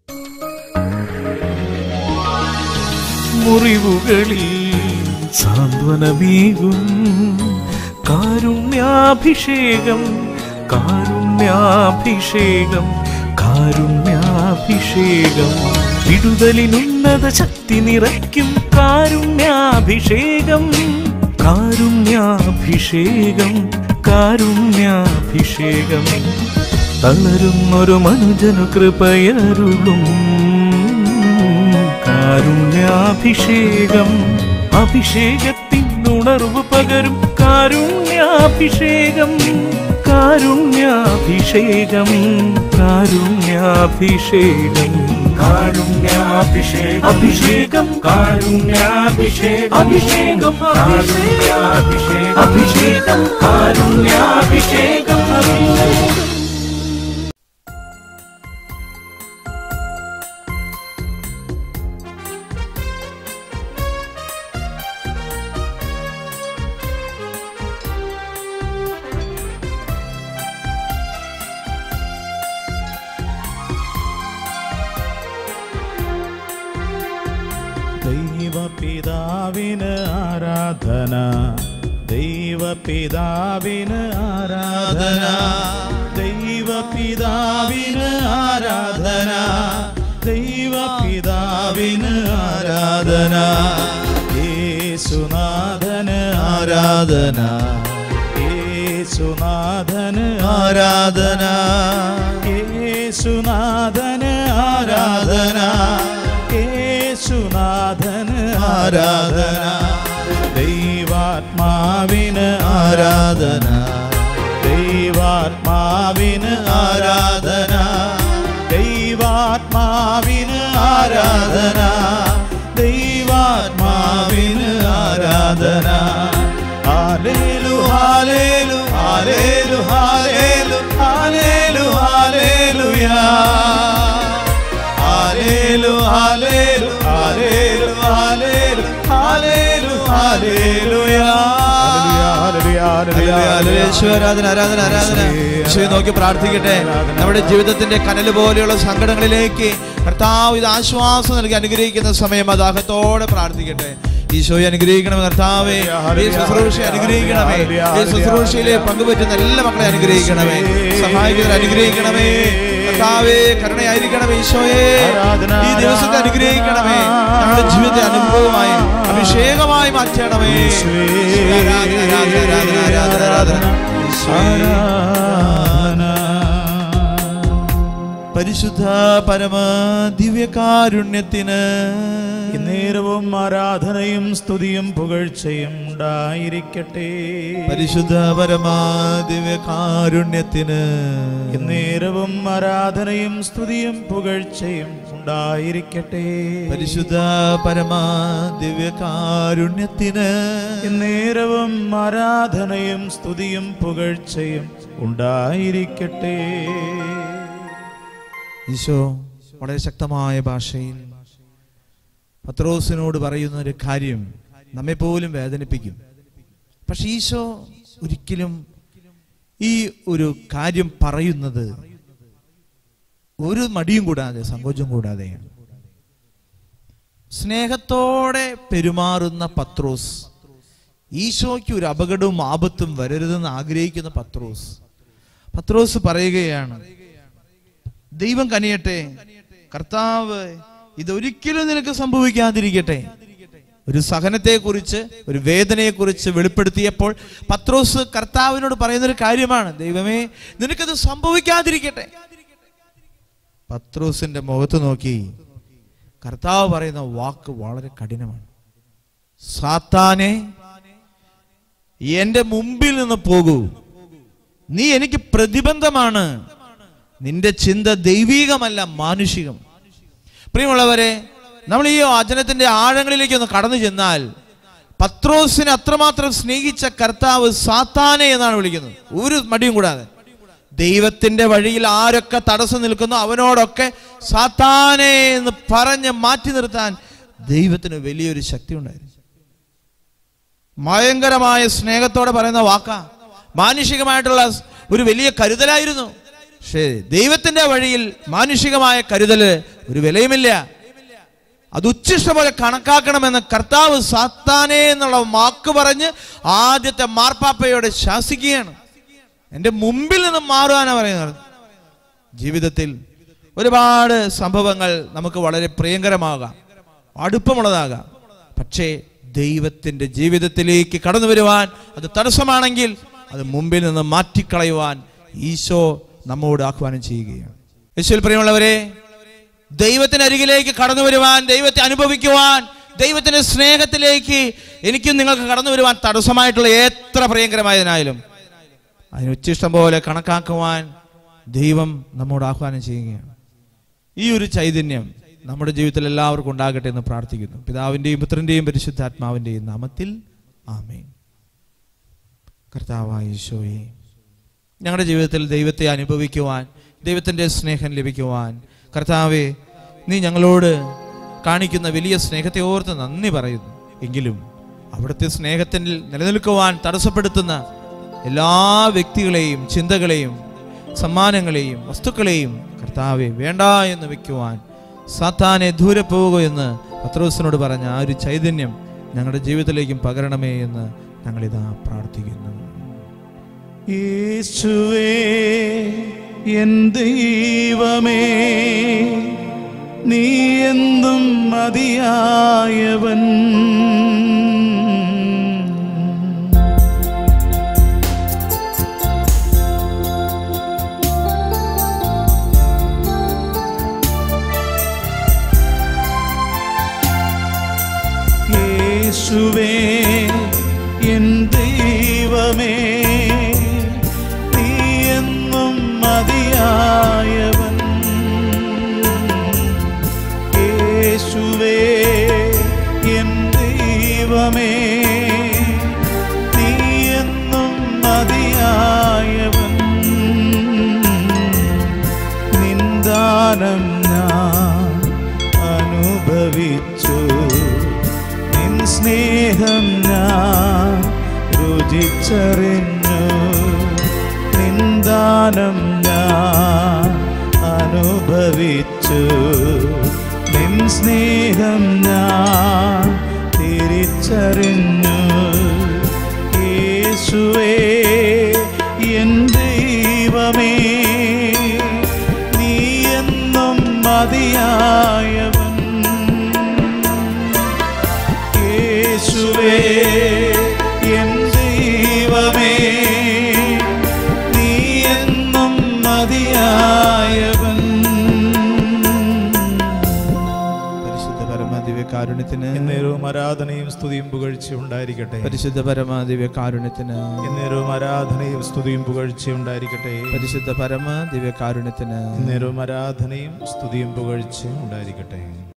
മുറിവുകളിൽ സാന്ത്വനമേകും കാരുണ്യാഭിഷേകം കാരുണ്യാഭിഷേകം കാരുണ്യാഭിഷേകം വിടുതലിനുന്നത ശക്തി നിറയ്ക്കും കാരുണ്യാഭിഷേകം കാരുണ്യാഭിഷേകം കാരുണ്യാഭിഷേകം തളരുന്നൊരു മനുജനു കൃപയരുളും കാരുണ്യാഭിഷേകം അഭിഷേകത്തിൻ ഉണർവ് പകരും കാരുണ്യാഭിഷേകം കാരുണ്യാഭിഷേകം കാരുണ്യാഭിഷേകം കാരുണ്യാഭിഷേകം അഭിഷേകം കാരുണ്യാഭിഷേകം അഭിഷേകം കാരുണ്യാഭിഷേകം അഭിഷേകം കാരുണ്യാഭിഷേകം അഭിഷേകം ദൈവപിതാവിന് ആരാധന ദൈവപിതാവിന് ആരാധന ദൈവപിതാവിന് ആരാധന ദൈവപിതാവിന് ആരാധന യേശുനാഥന് ആരാധന യേശുനാഥന് ആരാധന യേശുനാഥന് ആരാധന യേശുനാഥന് ആരാധന ദൈവാത്മാവിന് ആരാധന ദൈവാത്മാവിന് ആരാധന ദൈവാത്മാവിന് ആരാധന ദൈവാത്മാവിന് ആരാധന ഹാലേലു ഹാലേലു ഹാലേലു ഹാലേലു ഹാലേലു ഹാലേലുയാ ഹാലേലു ഹാലേലു ഹാലേലു ഹാലേലു ഹാലേലു ഹാലേലുയാ യേശുവേ, ആരാധന ആരാധന ആരാധന യേശുവെ നോക്കി പ്രാർത്ഥിക്കട്ടെ നമ്മുടെ ജീവിതത്തിന്റെ കനൽ പോലെയുള്ള സങ്കടങ്ങളിലേക്ക് കർത്താവ് ഇത് ആശ്വാസം നൽകി അനുഗ്രഹിക്കുന്ന സമയം അതാഹത്തോടെ പ്രാർത്ഥിക്കട്ടെ ഈശോയെ അനുഗ്രഹിക്കണമേ കർത്താവേ ഈ ശുശ്രൂഷ അനുഗ്രഹിക്കണമേ ഈ ശുശ്രൂഷയിലെ പങ്കുപറ്റുന്ന എല്ലാ മക്കളെ അനുഗ്രഹിക്കണമേ സഹായിക്കുന്നവരെ അനുഗ്രഹിക്കണമേ കർത്താവേ കരുണയായിരിക്കണമേ ഈശോയെ ഈ ദിവസത്തെ അനുഗ്രഹിക്കണമേ ഞങ്ങളുടെ ജീവിതത്തെ അനുഭവമായി അഭിഷേകമായി മാറ്റണമേ ആരാധന ആരാധന ആരാധന ആരാധന പരിശുദ്ധ പരമ ദിവ്യകാരുണ്യത്തിന് നേരവും ആരാധനയും സ്തുതിയും പുകഴ്ചയും ഉണ്ടായിരിക്കട്ടെ പരിശുദ്ധ പരമ ദിവ്യകാരുണ്യത്തിന് നേരവും ആരാധനയും സ്തുതിയും പുകഴ്ചയും ഉണ്ടായിരിക്കട്ടെ പരിശുദ്ധ പരമ ദിവ്യകാരുണ്യത്തിന് നേരവും ആരാധനയും സ്തുതിയും പുകഴ്ചയും ഉണ്ടായിരിക്കട്ടെ ഈശോ വളരെ ശക്തമായ ഭാഷയിൽ പത്രോസിനോട് പറയുന്ന ഒരു കാര്യം നമ്മെ പോലും വേദനിപ്പിക്കും പക്ഷെ ഈശോ ഒരിക്കലും ഈ ഒരു കാര്യം പറയുന്നത് ഒരു മടിയും കൂടാതെ സങ്കോചം കൂടാതെയാണ് സ്നേഹത്തോടെ പെരുമാറുന്ന പത്രോസ് ഈശോയ്ക്ക് ഒരു അപകടവും ആപത്തും വരരുതെന്ന് ആഗ്രഹിക്കുന്ന പത്രോസ് പത്രോസ് പറയുകയാണ് ദൈവം കനിയട്ടെ കർത്താവ് ഇതൊരിക്കലും നിനക്ക് സംഭവിക്കാതിരിക്കട്ടെ ഒരു സഹനത്തെക്കുറിച്ച് ഒരു വേദനയെക്കുറിച്ച് വെളിപ്പെടുത്തിയപ്പോൾ പത്രോസ് കർത്താവിനോട് പറയുന്ന ഒരു കാര്യമാണ് ദൈവമേ നിനക്കത് സംഭവിക്കാതിരിക്കട്ടെ പത്രോസിന്റെ മുഖത്ത് നോക്കി കർത്താവ് പറയുന്ന വാക്ക് വളരെ കഠിനമാണ് സാത്താനെ എന്റെ മുമ്പിൽ നിന്ന് പോകൂ നീ എനിക്ക് പ്രതിബന്ധമാണ് നിന്റെ ചിന്ത ദൈവീകമല്ല മാനുഷികം പ്രിയമുള്ളവരെ നമ്മൾ ഈ വചനത്തിന്റെ ആഴങ്ങളിലേക്ക് ഒന്ന് കടന്നു ചെന്നാൽ പത്രോസിനെ അത്രമാത്രം സ്നേഹിച്ച കർത്താവ് സാത്താനെ എന്നാണ് വിളിക്കുന്നത് ഒരു മടിയും കൂടാതെ ദൈവത്തിന്റെ വഴിയിൽ ആരൊക്കെ തടസ്സം നിൽക്കുന്നു അവനോടൊക്കെ സാത്താനെ എന്ന് പറഞ്ഞ് മാറ്റി നിർത്താൻ ദൈവത്തിന് വലിയൊരു ശക്തി ഉണ്ടായിരുന്നു ഭയങ്കരമായ സ്നേഹത്തോടെ പറയുന്ന വാക്കാ മാനുഷികമായിട്ടുള്ള ഒരു വലിയ കരുതലായിരുന്നു പക്ഷേ ദൈവത്തിന്റെ വഴിയിൽ മാനുഷികമായ കരുതല് ഒരു വിലയുമില്ല അത് ഉച്ഛിഷ്ട പോലെ കണക്കാക്കണമെന്ന് കർത്താവ് സാത്താനേ എന്നുള്ള വാക്ക് പറഞ്ഞ് ആദ്യത്തെ മാർപ്പാപ്പയോട് ശാസിക്കുകയാണ് എൻ്റെ മുമ്പിൽ നിന്നും മാറുവാനാണ് പറയുന്നത് ജീവിതത്തിൽ ഒരുപാട് സംഭവങ്ങൾ നമുക്ക് വളരെ പ്രിയങ്കരമാകാം അടുപ്പമുള്ളതാകാം പക്ഷേ ദൈവത്തിൻ്റെ ജീവിതത്തിലേക്ക് കടന്നു വരുവാൻ അത് തടസ്സമാണെങ്കിൽ അത് മുമ്പിൽ നിന്ന് മാറ്റിക്കളയുവാൻ ഈശോ നമ്മോട് ആഹ്വാനം ചെയ്യുകയാണ് യേശുവിൽ പ്രിയമുള്ളവരെ ദൈവത്തിന് അരികിലേക്ക് കടന്നു വരുവാൻ ദൈവത്തെ അനുഭവിക്കുവാൻ ദൈവത്തിന്റെ സ്നേഹത്തിലേക്ക് എനിക്കും നിങ്ങൾക്ക് കടന്നു വരുവാൻ തടസ്സമായിട്ടുള്ള എത്ര പ്രിയങ്കരമായതിനായാലും അതിന് ഉച്ചിഷ്ടം പോലെ കണക്കാക്കുവാൻ ദൈവം നമ്മോട് ആഹ്വാനം ചെയ്യുകയാണ് ഈ ഒരു ചൈതന്യം നമ്മുടെ ജീവിതത്തിൽ എല്ലാവർക്കും ഉണ്ടാകട്ടെ എന്ന് പ്രാർത്ഥിക്കുന്നു പിതാവിൻ്റെയും പുത്രൻ്റെയും പരിശുദ്ധാത്മാവിൻ്റെയും നാമത്തിൽ ആമേൻ കർത്താവായ ഈശോയെ ഞങ്ങളുടെ ജീവിതത്തിൽ ദൈവത്തെ അനുഭവിക്കുവാൻ ദൈവത്തിൻ്റെ സ്നേഹം ലഭിക്കുവാൻ കർത്താവെ നീ ഞങ്ങളോട് കാണിക്കുന്ന വലിയ സ്നേഹത്തെ ഓർത്ത് നന്ദി പറയുന്നു എങ്കിലും അവിടുത്തെ സ്നേഹത്തിൽ നിലനിൽക്കുവാൻ തടസ്സപ്പെടുത്തുന്ന എല്ലാ വ്യക്തികളെയും ചിന്തകളെയും സമ്മാനങ്ങളെയും വസ്തുക്കളെയും കർത്താവെ വേണ്ട എന്ന് വെക്കുവാൻ സാത്താനെ ദൂരെ പോകുക എന്ന് പത്രോസിനോട് പറഞ്ഞ ആ ഒരു ചൈതന്യം ഞങ്ങളുടെ ജീവിതത്തിലേക്കും പകരണമേ എന്ന് ഞങ്ങളിതാ പ്രാർത്ഥിക്കുന്നു യേശുവേ എൻ ദൈവമേ നീ എന്തും മതിയായവൻ യേശുവേ എൻ ദൈവമേ നീ എന്നും മതിയായവൻ യേശുവേ എൻ ദൈവമേ നീ എന്നും മതിയായവൻ നിന്ദാനം ഞാൻ അനുഭവിച്ചു നിൻ സ്നേഹം ഞാൻ രുചിച്ചറിഞ്ഞു നിന്ദാനം ഞാൻ അനുഭവിച്ചു നിൻ സ്നേഹം ഞാൻ തിരിച്ചറിഞ്ഞു യേശുവേ എൻ ദൈവമേ നീ എന്നും മതിയായവൻ യേശുവേ എൻ ദൈവമേ നീ എന്നും മതിയായവൻ പരിശുദ്ധ പരമാദിവ്യ കാരുണ്യത്തിന് എന്നേരവും ആരാധനയും സ്തുതിയും പുകഴ്ച ഉണ്ടായിരിക്കട്ടെ പരിശുദ്ധ പരമാദിവ്യ കാരുണ്യത്തിന് എന്നേരവും ആരാധനയും സ്തുതിയും പുകഴ്ച ഉണ്ടായിരിക്കട്ടെ പരിശുദ്ധ പരമാദിവ്യ കാരുണ്യത്തിന് എന്നേരവും ആരാധനയും സ്തുതിയും പുകഴ്ച ഉണ്ടായിരിക്കട്ടെ